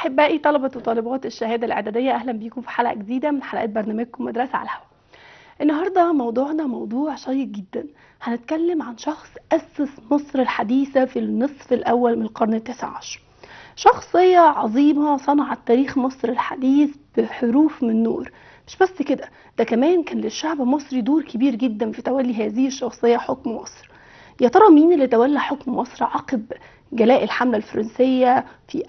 أحبائي طلبة وطالبات الشهادة الإعدادية أهلا بيكم في حلقة جديدة من حلقات برنامجكم مدرسة على الهواء النهاردة موضوعنا موضوع شيق جدا هنتكلم عن شخص أسس مصر الحديثة في النصف الأول من القرن التاسع عشر شخصية عظيمة صنعت تاريخ مصر الحديث بحروف من نور مش بس كده ده كمان كان للشعب المصري دور كبير جدا في تولي هذه الشخصية حكم مصر يا ترى مين اللي تولى حكم مصر عقب جلاء الحملة الفرنسية في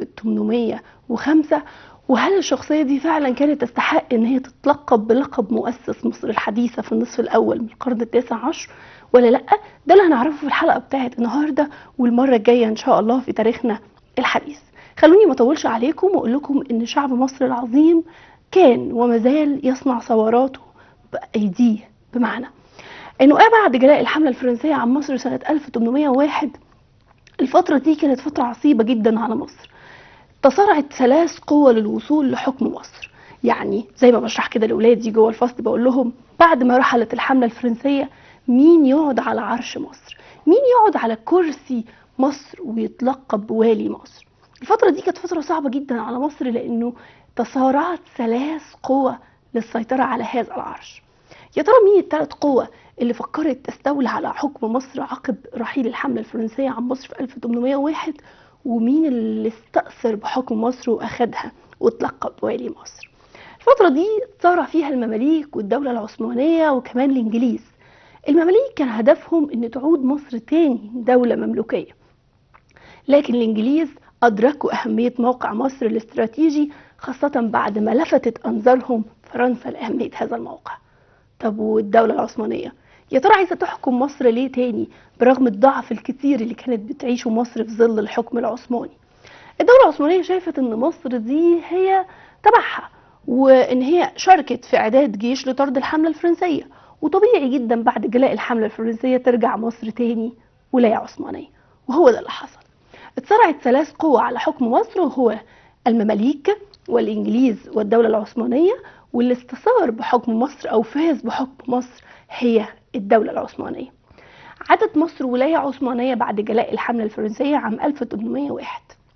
1805 وهل الشخصية دي فعلا كانت تستحق ان هي تتلقب بلقب مؤسس مصر الحديثة في النصف الاول من القرن التاسع عشر ولا لا ده اللي هنعرفه في الحلقة بتاعت النهاردة والمرة الجاية ان شاء الله في تاريخنا الحديث خلوني ما اطولش عليكم واقول لكم ان شعب مصر العظيم كان وما زال يصنع ثوراته بايديه بمعنى انه بعد جلاء الحملة الفرنسية عن مصر سنة 1801 الفترة دي كانت فترة عصيبة جدا على مصر تصارعت ثلاث قوى للوصول لحكم مصر يعني زي ما بشرح كده لاولادي جوه الفصل بقول لهم بعد ما رحلت الحملة الفرنسية مين يقعد على عرش مصر مين يقعد على كرسي مصر ويتلقب بوالي مصر الفترة دي كانت فترة صعبة جدا على مصر لأنه تصارعت ثلاث قوى للسيطرة على هذا العرش يا ترى مين الثلاث قوى اللي فكرت تستولي على حكم مصر عقب رحيل الحملة الفرنسية عن مصر في 1801 ومين اللي استأثر بحكم مصر وأخدها واتلقب بوالي مصر الفترة دي صار فيها المماليك والدولة العثمانية وكمان الإنجليز المماليك كان هدفهم أن تعود مصر تاني دولة مملوكية لكن الإنجليز أدركوا أهمية موقع مصر الاستراتيجي خاصة بعد ما لفتت أنظارهم فرنسا لأهمية هذا الموقع طب والدولة العثمانية يا ترى عايزة تحكم مصر ليه تاني برغم الضعف الكتير اللي كانت بتعيشه مصر في ظل الحكم العثماني الدولة العثمانية شافت ان مصر دي هي تبعها وان هي شاركت في اعداد جيش لطرد الحملة الفرنسية وطبيعي جدا بعد جلاء الحملة الفرنسية ترجع مصر تاني ولاية عثمانية وهو ده اللي حصل اتصارعت ثلاث قوى على حكم مصر وهو المماليك والانجليز والدولة العثمانية واللي استثار بحكم مصر او فاز بحكم مصر هي الدولة العثمانية عادت مصر ولاية عثمانية بعد جلاء الحملة الفرنسية عام 1801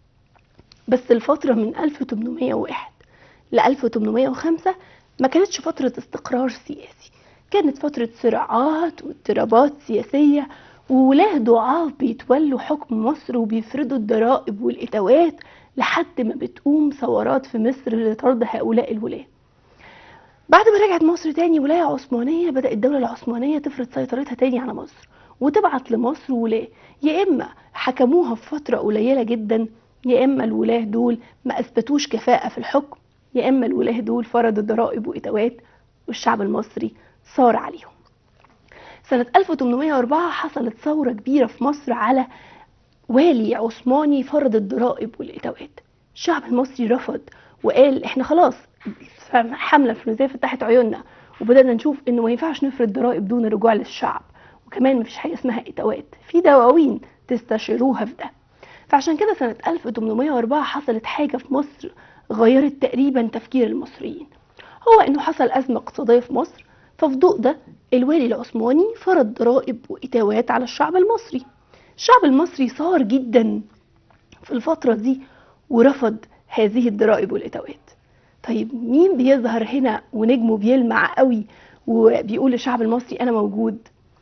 بس الفترة من 1801 ل 1805 ما كانتش فترة استقرار سياسي كانت فترة صراعات واضطرابات سياسية وولاه ضعاف بيتولوا حكم مصر وبيفرضوا الضرائب والإتاوات لحد ما بتقوم ثورات في مصر لطرد هؤلاء الولاة بعد ما رجعت مصر تاني ولاية عثمانية بدأت الدولة العثمانية تفرض سيطرتها تاني على مصر وتبعت لمصر ولاة يا إما حكموها في فترة قليلة جدا يا إما الولاة دول ما أثبتوش كفاءة في الحكم يا إما الولاة دول فرضوا ضرائب وإتاوات والشعب المصري صار عليهم سنة 1804 حصلت ثورة كبيرة في مصر على والي عثماني فرض الضرائب والإتاوات الشعب المصري رفض وقال احنا خلاص حملة فرنسية فتحت عيوننا وبدأنا نشوف انه ما ينفعش نفرض ضرائب دون الرجوع للشعب وكمان مفيش حاجة اسمها إتاوات في دواوين تستشيروها في ده فعشان كده سنة 1804 حصلت حاجة في مصر غيرت تقريبا تفكير المصريين هو انه حصل أزمة اقتصادية في مصر ففي ضوء ده الوالي العثماني فرض ضرائب وإتاوات على الشعب المصري الشعب المصري صار جدا في الفترة دي ورفض هذه الضرائب والإتاوات طيب مين بيظهر هنا ونجمه بيلمع قوي وبيقول للشعب المصري أنا موجود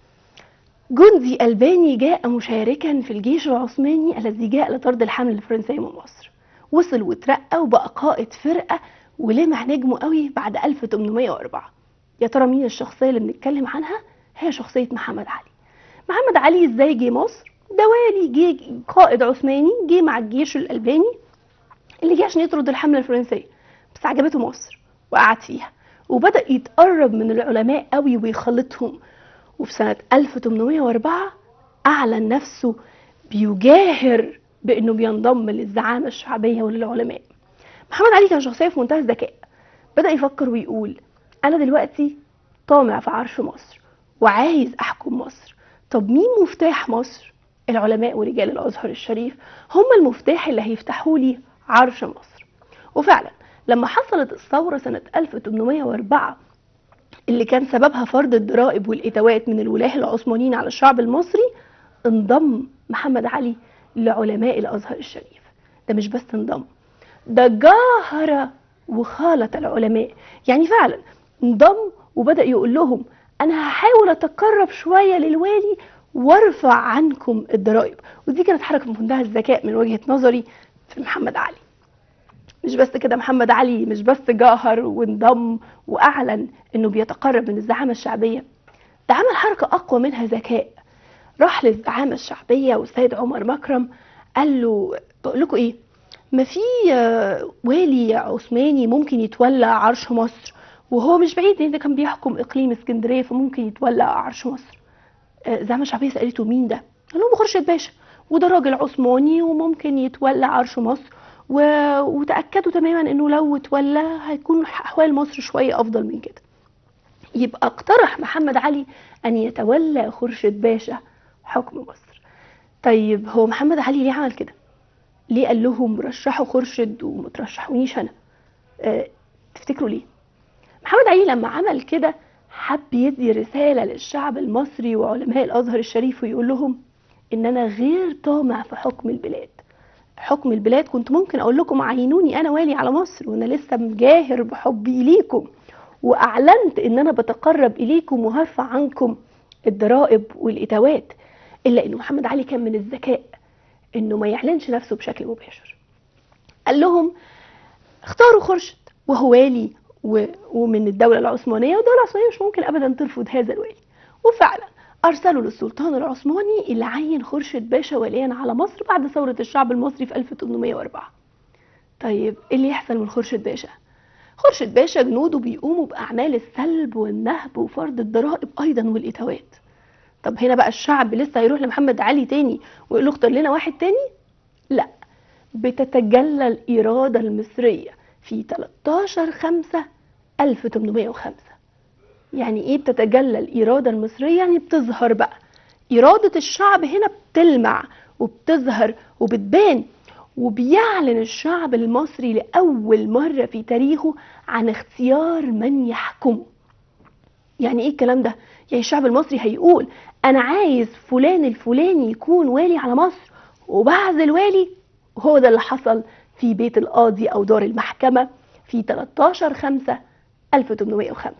جندي ألباني جاء مشاركا في الجيش العثماني الذي جاء لطرد الحملة الفرنسية من مصر وصل وترقى وبقى قائد فرقة ولمع نجمه قوي بعد 1804 يا ترى مين الشخصية اللي بنتكلم عنها هي شخصية محمد علي محمد علي ازاي جه مصر ده والي جه قائد عثماني جه مع الجيش الألباني اللي جه عشان يطرد الحملة الفرنسية بس عجبته مصر وقعد فيها وبدأ يتقرب من العلماء قوي ويخلطهم وفي سنة 1804 أعلن نفسه بيجاهر بأنه بينضم للزعامة الشعبية وللعلماء محمد علي كان شخصية في منتهى الذكاء بدأ يفكر ويقول أنا دلوقتي طامع في عرش مصر وعايز أحكم مصر طب مين مفتاح مصر؟ العلماء ورجال الأزهر الشريف هم المفتاح اللي هيفتحوا لي عرش مصر وفعلا لما حصلت الثورة سنة 1804 اللي كان سببها فرض الضرائب والإتاوات من الولاة العثمانيين على الشعب المصري انضم محمد علي لعلماء الأزهر الشريف ده مش بس انضم ده جاهر وخالط العلماء يعني فعلا انضم وبدأ يقول لهم أنا هحاول أتقرب شوية للوالي وارفع عنكم الضرائب ودي كانت حركة بمنتهى الذكاء من وجهة نظري في محمد علي مش بس كده محمد علي مش بس جاهر وانضم واعلن انه بيتقرب من الزعامه الشعبيه ده عمل حركه اقوى منها ذكاء راح للزعامه الشعبيه والسيد عمر مكرم قال له بقول لكم ايه ما في آه، والي عثماني ممكن يتولى عرش مصر وهو مش بعيد لان ده كان بيحكم اقليم اسكندريه فممكن يتولى عرش مصر آه، الزعامه الشعبيه سالته مين ده قال لهم خورشيد باشا وده راجل عثماني وممكن يتولى عرش مصر و... وتاكدوا تماما انه لو اتولى هيكون احوال مصر شويه افضل من كده يبقى اقترح محمد علي ان يتولى خورشيد باشا حكم مصر طيب هو محمد علي ليه عمل كده ليه قال لهم رشحوا خورشيد وما ترشحونيش انا أه تفتكروا ليه محمد علي لما عمل كده حب يدي رساله للشعب المصري وعلماء الازهر الشريف ويقول لهم ان انا غير طامع في حكم البلاد حكم البلاد كنت ممكن اقول لكم عينوني انا والي على مصر وانا لسه مجاهر بحبي ليكم واعلنت ان انا بتقرب اليكم وهرفع عنكم الضرائب والاتاوات الا ان محمد علي كان من الذكاء انه ما يعلنش نفسه بشكل مباشر قال لهم اختاروا خورشيد وهو والي و- ومن الدولة العثمانية والدولة العثمانية مش ممكن أبدا ترفض هذا الوالي وفعلا أرسلوا للسلطان العثماني اللي عين خورشيد باشا واليا على مصر بعد ثورة الشعب المصري في 1804 طيب إيه اللي يحصل من خورشيد باشا؟ خورشيد باشا جنوده بيقوموا بأعمال السلب والنهب وفرض الضرائب أيضا والإتاوات طب هنا بقى الشعب لسه هيروح لمحمد علي تاني ويقول له اختار لنا واحد تاني؟ لا بتتجلى الإرادة المصرية في 13 5 1805 يعني ايه بتتجلى الإرادة المصرية يعني بتظهر بقى إرادة الشعب هنا بتلمع وبتظهر وبتبان وبيعلن الشعب المصري لأول مرة في تاريخه عن اختيار من يحكمه يعني ايه الكلام ده يعني الشعب المصري هيقول انا عايز فلان الفلاني يكون والي على مصر وبعد الوالي هو ده اللي حصل في بيت القاضي او دار المحكمة في 13 5 1805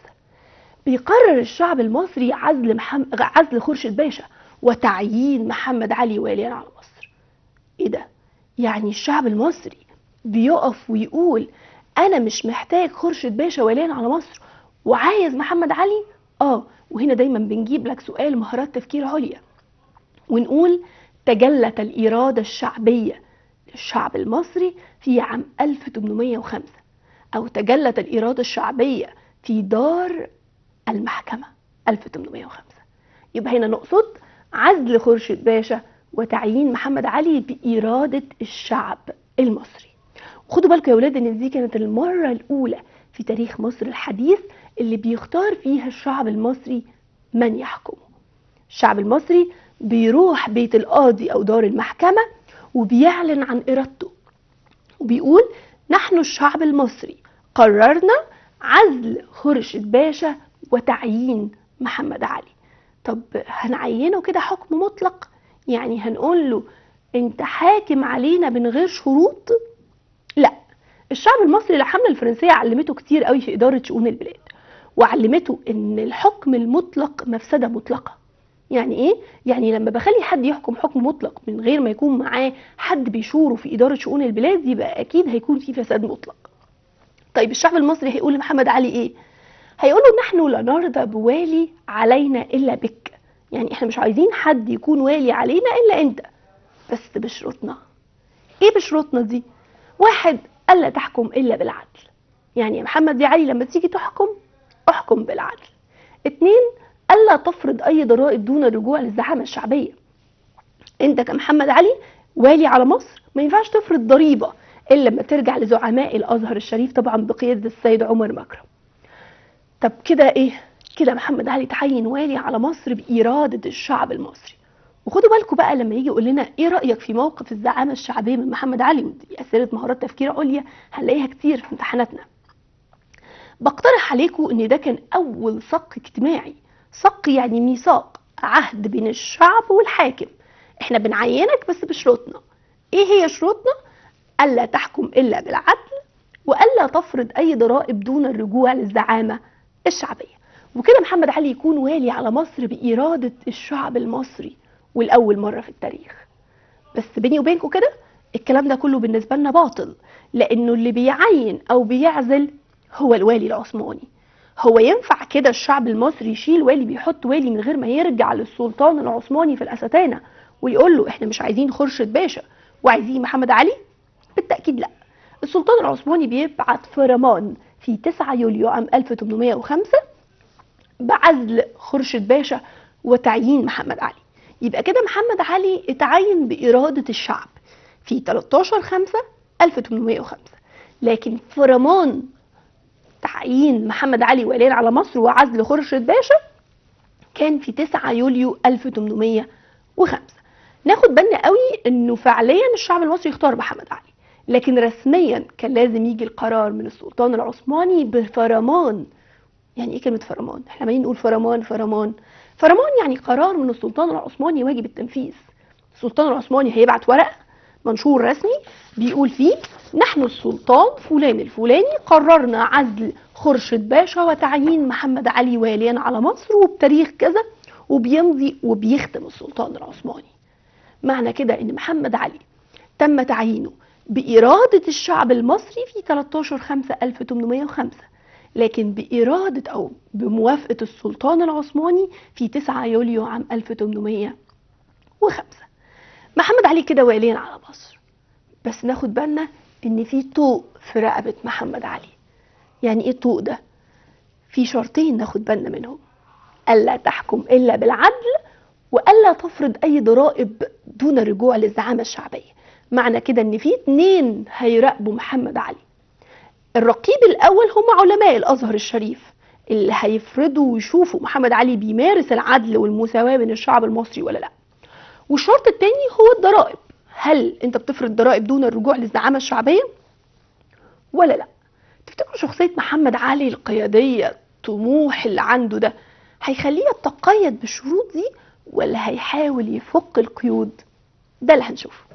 بيقرر الشعب المصري عزل محمد عزل خورشيد باشا وتعيين محمد علي واليا على مصر ايه ده يعني الشعب المصري بيقف ويقول انا مش محتاج خورشيد باشا واليا على مصر وعايز محمد علي اه وهنا دايما بنجيب لك سؤال مهارات تفكير عليا ونقول تجلت الإرادة الشعبية للشعب المصري في عام 1805 أو تجلت الإرادة الشعبية في دار المحكمة 1805 يبقى هنا نقصد عزل خورشيد باشا وتعيين محمد علي بإرادة الشعب المصري خدوا بالكم يا ولاد ان دي كانت المرة الأولى في تاريخ مصر الحديث اللي بيختار فيها الشعب المصري من يحكمه الشعب المصري بيروح بيت القاضي أو دار المحكمة وبيعلن عن إرادته وبيقول نحن الشعب المصري قررنا عزل خورشيد باشا وتعيين محمد علي طب هنعينه كده حكم مطلق يعني هنقول له انت حاكم علينا من غير شروط لا الشعب المصري الحملة الفرنسية علمته كتير قوي في إدارة شؤون البلاد وعلمته ان الحكم المطلق مفسدة مطلقة يعني ايه يعني لما بخلي حد يحكم حكم مطلق من غير ما يكون معاه حد بيشوره في اداره شؤون البلاد يبقى اكيد هيكون في فساد مطلق طيب الشعب المصري هيقول لمحمد علي ايه هيقولوا نحن لا نرضى بوالي علينا الا بك يعني احنا مش عايزين حد يكون والي علينا الا انت بس بشروطنا ايه بشروطنا دي واحد الا تحكم الا بالعدل يعني يا محمد يا علي لما تيجي تحكم احكم بالعدل اتنين الا تفرض اي ضرائب دون الرجوع للزعامه الشعبيه انت كمحمد علي والي على مصر ما ينفعش تفرض ضريبه الا لما ترجع لزعماء الازهر الشريف طبعا بقياده السيد عمر مكرم طب كده ايه كده محمد علي تعين والي على مصر باراده الشعب المصري وخدوا بالكم بقى لما يجي يقول لنا ايه رايك في موقف الزعامه الشعبيه من محمد علي ودي اسئله مهارات تفكير عليا هنلاقيها كتير في امتحاناتنا بقترح عليكم ان ده كان اول صك اجتماعي صك يعني ميثاق عهد بين الشعب والحاكم احنا بنعينك بس بشروطنا ايه هي شروطنا ألا تحكم إلا بالعدل وألا تفرض أي ضرائب دون الرجوع للزعامة الشعبية وكده محمد علي يكون والي على مصر بإرادة الشعب المصري والأول مرة في التاريخ بس بيني وبينكم كده الكلام ده كله بالنسبة لنا باطل لأنه اللي بيعين أو بيعزل هو الوالي العثماني هو ينفع كده الشعب المصري يشيل والي بيحط والي من غير ما يرجع للسلطان العثماني في الأستانة ويقول له احنا مش عايزين خرشد باشا وعايزين محمد علي بالتأكيد لا السلطان العثماني بيبعت فرمان في 9 يوليو عام 1805 بعزل خرشد باشا وتعيين محمد علي يبقى كده محمد علي اتعين بإرادة الشعب في 13 5 1805 لكن فرمان تعيين محمد علي واليا على مصر وعزل خرشد باشا كان في 9 يوليو 1805 ناخد بالنا قوي انه فعليا الشعب المصري اختار محمد علي لكن رسميا كان لازم يجي القرار من السلطان العثماني بفرمان يعني ايه كلمه فرمان احنا عمالين نقول فرمان فرمان فرمان يعني قرار من السلطان العثماني واجب التنفيذ السلطان العثماني هيبعت ورق منشور رسمي بيقول فيه نحن السلطان فلان الفلاني قررنا عزل خرشد باشا وتعيين محمد علي واليا على مصر وبتاريخ كذا وبيمضي وبيختم السلطان العثماني معنى كده ان محمد علي تم تعيينه بإرادة الشعب المصري في 13 5 1805 لكن بإرادة أو بموافقة السلطان العثماني في 9 يوليو عام 1805 محمد علي كده واليا على مصر بس ناخد بالنا ان في طوق في رقبة محمد علي يعني ايه الطوق ده في شرطين ناخد بالنا منهم ألا تحكم إلا بالعدل وألا تفرض أي ضرائب دون الرجوع للزعامة الشعبية معنى كده ان في اتنين هيراقبوا محمد علي الرقيب الاول هم علماء الازهر الشريف اللي هيفرضوا ويشوفوا محمد علي بيمارس العدل والمساواة بين الشعب المصري ولا لا والشرط التاني هو الضرائب هل انت بتفرض ضرائب دون الرجوع للزعامة الشعبية ولا لا تفتكروا شخصية محمد علي القيادية الطموح اللي عنده ده هيخليه يتقيد بالشروط دي ولا هيحاول يفك القيود ده اللي هنشوفه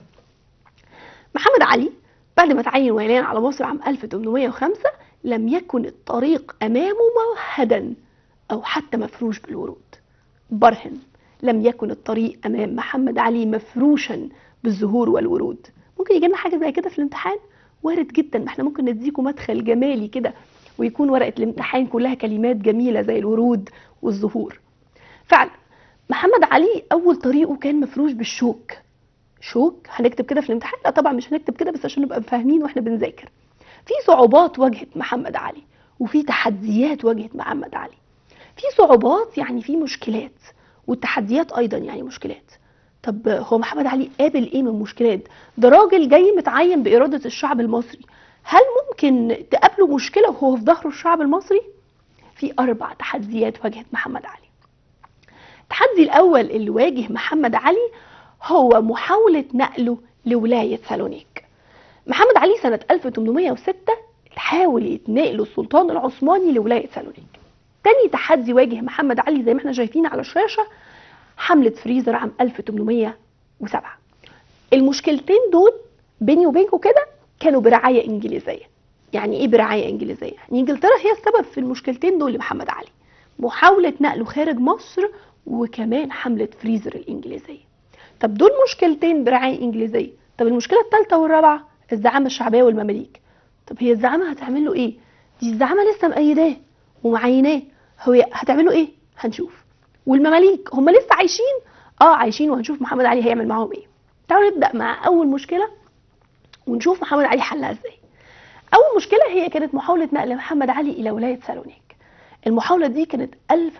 محمد علي بعد ما تعين واليا على مصر عام 1805 لم يكن الطريق أمامه موحدا أو حتى مفروش بالورود برهن لم يكن الطريق أمام محمد علي مفروشا بالزهور والورود ممكن يجي لنا حاجة زي كده في الامتحان وارد جدا ما احنا ممكن نديكم مدخل جمالي كده ويكون ورقة الامتحان كلها كلمات جميلة زي الورود والزهور فعلا محمد علي أول طريقه كان مفروش بالشوك شوك هنكتب كده في الامتحان لا طبعا مش هنكتب كده بس عشان نبقى فاهمين واحنا بنذاكر في صعوبات واجهت محمد علي وفي تحديات واجهت محمد علي في صعوبات يعني في مشكلات والتحديات ايضا يعني مشكلات طب هو محمد علي قابل ايه من مشكلات ده راجل جاي متعين بإرادة الشعب المصري هل ممكن تقابله مشكلة وهو في ظهره الشعب المصري في أربع تحديات واجهت محمد علي التحدي الأول اللي واجه محمد علي هو محاولة نقله لولاية سالونيك محمد علي سنة 1806 حاول يتنقل السلطان العثماني لولاية سالونيك تاني تحدي واجه محمد علي زي ما احنا شايفين على الشاشة حملة فريزر عام 1807 المشكلتين دول بيني وبينكم كده كانوا برعاية إنجليزية يعني إيه برعاية إنجليزية؟ يعني إنجلترا هي السبب في المشكلتين دول لمحمد علي محاولة نقله خارج مصر وكمان حملة فريزر الإنجليزية طب دول مشكلتين برعاية إنجليزية طب المشكلة الثالثة والرابعة الزعامة الشعبية والمماليك طب هي الزعامة هتعمل له إيه؟ دي الزعامة لسه مأيداه ومعيناه هو هتعملوا إيه؟ هنشوف والمماليك هم لسه عايشين؟ اه عايشين وهنشوف محمد علي هيعمل معاهم ايه تعالوا نبدا مع اول مشكله ونشوف محمد علي حلها ازاي اول مشكله هي كانت محاوله نقل محمد علي الى ولايه سالونيك المحاوله دي كانت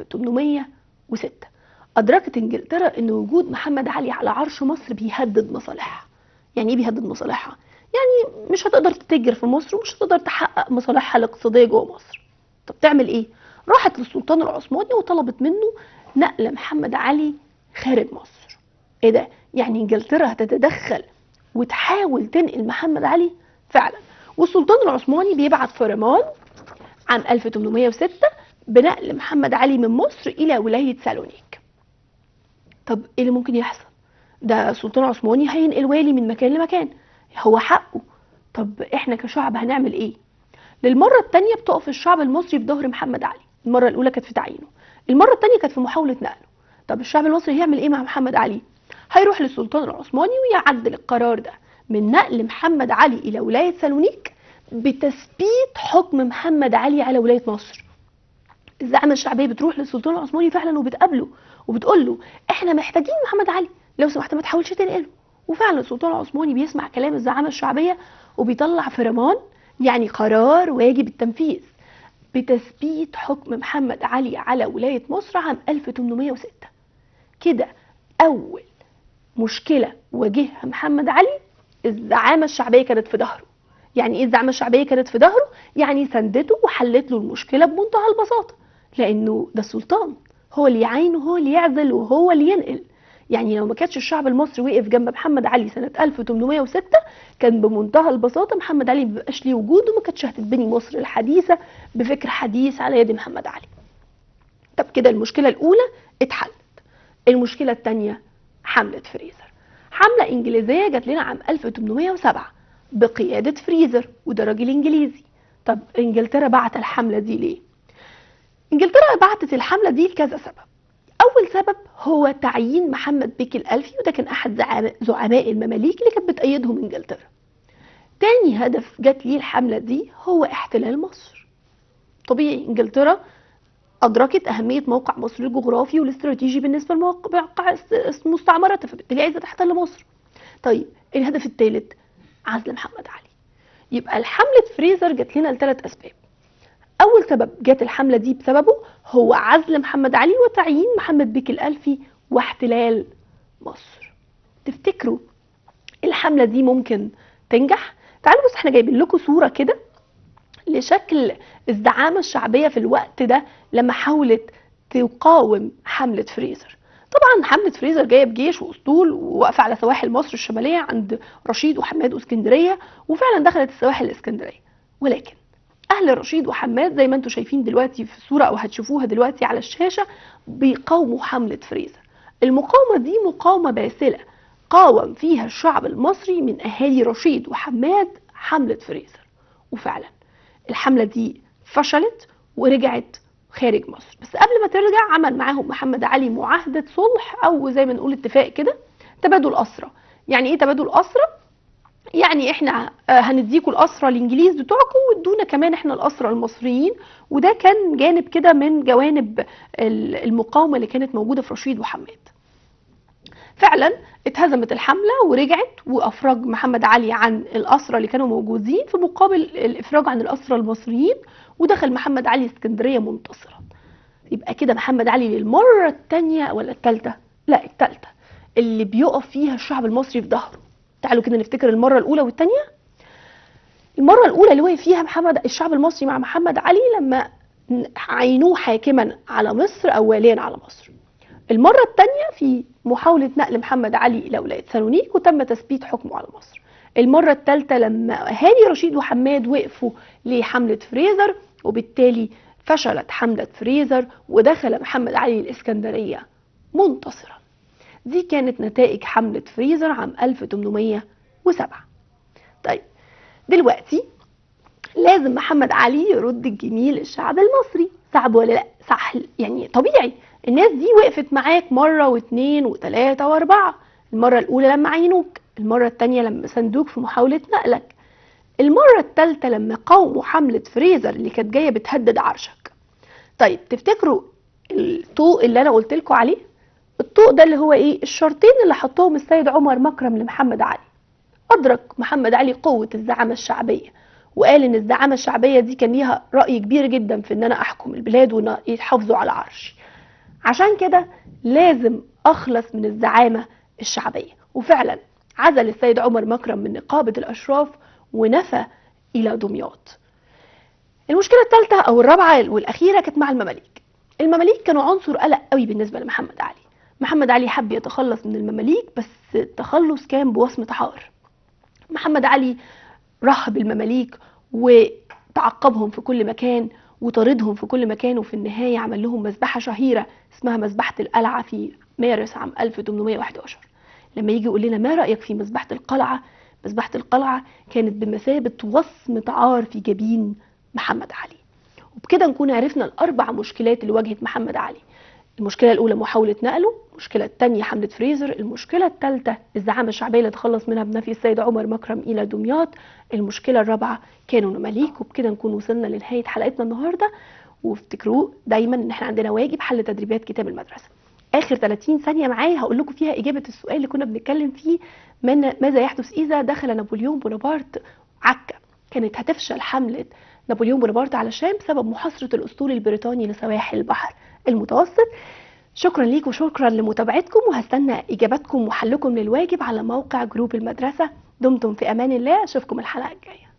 1806 ادركت انجلترا ان وجود محمد علي على عرش مصر بيهدد مصالحها يعني ايه بيهدد مصالحها يعني مش هتقدر تتاجر في مصر ومش هتقدر تحقق مصالحها الاقتصاديه جوه مصر طب تعمل ايه راحت للسلطان العثماني وطلبت منه نقل محمد علي خارج مصر ايه ده يعني انجلترا هتتدخل وتحاول تنقل محمد علي فعلا والسلطان العثماني بيبعت فرمان عام 1806 بنقل محمد علي من مصر الى ولايه سالونيك طب ايه اللي ممكن يحصل ده السلطان العثماني هينقل والي من مكان لمكان هو حقه طب احنا كشعب هنعمل ايه للمره الثانيه بتقف الشعب المصري في ظهر محمد علي المره الاولى كانت في تعيينه المره الثانيه كانت في محاوله نقله طب الشعب المصري هيعمل ايه مع محمد علي هيروح للسلطان العثماني ويعدل القرار ده من نقل محمد علي الى ولايه سالونيك بتثبيت حكم محمد علي على ولايه مصر الزعامه الشعبيه بتروح للسلطان العثماني فعلا وبتقابله وبتقول له احنا محتاجين محمد علي لو سمحت ما تحاولش تنقله وفعلا السلطان العثماني بيسمع كلام الزعامه الشعبيه وبيطلع فرمان يعني قرار واجب التنفيذ بتثبيت حكم محمد علي على ولايه مصر عام 1806 كده اول مشكله واجهها محمد علي الزعامه الشعبيه كانت في ظهره يعني ايه الزعامه الشعبيه كانت في ظهره يعني سندته وحلت له المشكله بمنتهى البساطه لانه ده السلطان هو اللي يعين وهو اللي يعزل وهو اللي ينقل يعني لو ما كانش الشعب المصري وقف جنب محمد علي سنة 1806 كان بمنتهى البساطة محمد علي مبقاش ليه وجود وما كانتش هتتبني مصر الحديثة بفكر حديث على يد محمد علي. طب كده المشكلة الأولى اتحلت. المشكلة الثانية حملة فريزر. حملة إنجليزية جات لنا عام 1807 بقيادة فريزر وده راجل إنجليزي. طب إنجلترا بعت الحملة دي ليه؟ إنجلترا بعتت الحملة دي لكذا سبب. أول سبب هو تعيين محمد بيك الألفي وده كان أحد زعماء, زعماء المماليك اللي كانت بتأيدهم إنجلترا. تاني هدف جات ليه الحملة دي هو احتلال مصر. طبيعي إنجلترا أدركت أهمية موقع مصر الجغرافي والاستراتيجي بالنسبة لموقع مستعمراتها فبالتالي عايزة تحتل مصر. طيب الهدف الثالث عزل محمد علي. يبقى الحملة فريزر جات لنا لثلاث أسباب. أول سبب جات الحملة دي بسببه هو عزل محمد علي وتعيين محمد بيك الألفي واحتلال مصر. تفتكروا الحملة دي ممكن تنجح؟ تعالوا بص احنا جايبين لكم صورة كده لشكل الزعامة الشعبية في الوقت ده لما حاولت تقاوم حملة فريزر. طبعا حملة فريزر جاية بجيش وأسطول وواقفة على سواحل مصر الشمالية عند رشيد وحماد واسكندرية وفعلا دخلت السواحل الاسكندرية ولكن اهل رشيد وحماد زي ما انتم شايفين دلوقتي في الصوره او هتشوفوها دلوقتي على الشاشه بيقاوموا حمله فريزر المقاومه دي مقاومه باسله قاوم فيها الشعب المصري من اهالي رشيد وحماد حمله فريزر وفعلا الحمله دي فشلت ورجعت خارج مصر بس قبل ما ترجع عمل معاهم محمد علي معاهده صلح او زي ما نقول اتفاق كده تبادل اسرى يعني ايه تبادل اسرى يعني احنا هنديكوا الاسرى الانجليز بتوعكم وادونا كمان احنا الاسرى المصريين وده كان جانب كده من جوانب المقاومه اللي كانت موجوده في رشيد وحماد فعلا اتهزمت الحمله ورجعت وافرج محمد علي عن الاسرى اللي كانوا موجودين في مقابل الافراج عن الاسرى المصريين ودخل محمد علي اسكندريه منتصرا يبقى كده محمد علي للمره الثانيه ولا الثالثه لا الثالثه اللي بيقف فيها الشعب المصري في ظهره تعالوا كده نفتكر المره الاولى والثانيه المره الاولى اللي وقف فيها محمد الشعب المصري مع محمد علي لما عينوه حاكما على مصر او واليا على مصر المره الثانيه في محاوله نقل محمد علي الى ولايه سالونيك وتم تثبيت حكمه على مصر المره الثالثه لما اهالي رشيد وحماد وقفوا لحمله فريزر وبالتالي فشلت حمله فريزر ودخل محمد علي الاسكندريه منتصرا دي كانت نتائج حملة فريزر عام 1807 طيب دلوقتي لازم محمد علي يرد الجميل للشعب المصري صعب ولا لا صح يعني طبيعي الناس دي وقفت معاك مرة واثنين وثلاثة واربعة المرة الأولى لما عينوك المرة الثانية لما سندوك في محاولة نقلك المرة الثالثة لما قاوموا حملة فريزر اللي كانت جاية بتهدد عرشك طيب تفتكروا الطوق اللي أنا قلت لكم عليه الطوق ده اللي هو ايه الشرطين اللي حطهم السيد عمر مكرم لمحمد علي ادرك محمد علي قوه الزعامه الشعبيه وقال ان الزعامه الشعبيه دي كان ليها راي كبير جدا في ان انا احكم البلاد وان يحافظوا على عرشي عشان كده لازم اخلص من الزعامه الشعبيه وفعلا عزل السيد عمر مكرم من نقابه الاشراف ونفى الى دمياط المشكله الثالثه او الرابعه والاخيره كانت مع المماليك المماليك كانوا عنصر قلق قوي بالنسبه لمحمد علي محمد علي حب يتخلص من المماليك بس التخلص كان بوصمة حار محمد علي رحب المماليك وتعقبهم في كل مكان وطاردهم في كل مكان وفي النهاية عمل لهم مذبحة شهيرة اسمها مذبحة القلعة في مارس عام 1811 لما يجي يقول لنا ما رأيك في مذبحة القلعة مذبحة القلعة كانت بمثابة وصمة عار في جبين محمد علي وبكده نكون عرفنا الأربع مشكلات اللي واجهت محمد علي المشكلة الأولى محاولة نقله المشكلة الثانية حملة فريزر المشكلة الثالثة الزعامة الشعبية اللي تخلص منها بنفي السيد عمر مكرم إلى دمياط المشكلة الرابعة كانوا مماليك وبكده نكون وصلنا لنهاية حلقتنا النهاردة وافتكروا دايما ان احنا عندنا واجب حل تدريبات كتاب المدرسة اخر 30 ثانيه معايا هقول لكم فيها اجابه السؤال اللي كنا بنتكلم فيه من ماذا يحدث اذا دخل نابليون بونابرت عكا كانت هتفشل حمله نابليون بونابرت على الشام بسبب محاصره الاسطول البريطاني لسواحل البحر المتوسط شكرا ليكم وشكرا لمتابعتكم وهستنى اجاباتكم وحلكم للواجب على موقع جروب المدرسه دمتم في امان الله اشوفكم الحلقه الجايه